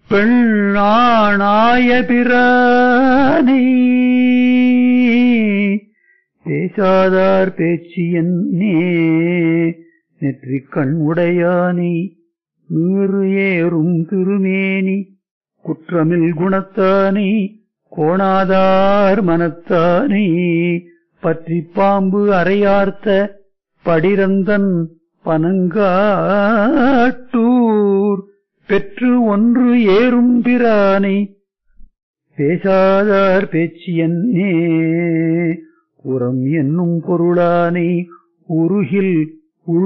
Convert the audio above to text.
பெண்ணாய பிரானை பேசாதார் பேச்சு என்னே நெற்றிக் கண் உடையானை நீறு ஏறும் திருமேனி குற்றமில் குணத்தானை கோணாதார் மனத்தானை பற்றி பாம்பு அறையார்த்த படிரந்தன் பனங்காட்டூர் பெற்று ஒன்று ஏறும் பிரானை பேசாதார் பேச்சு என்னே உரம் என்னும் பொருளானை உருகில்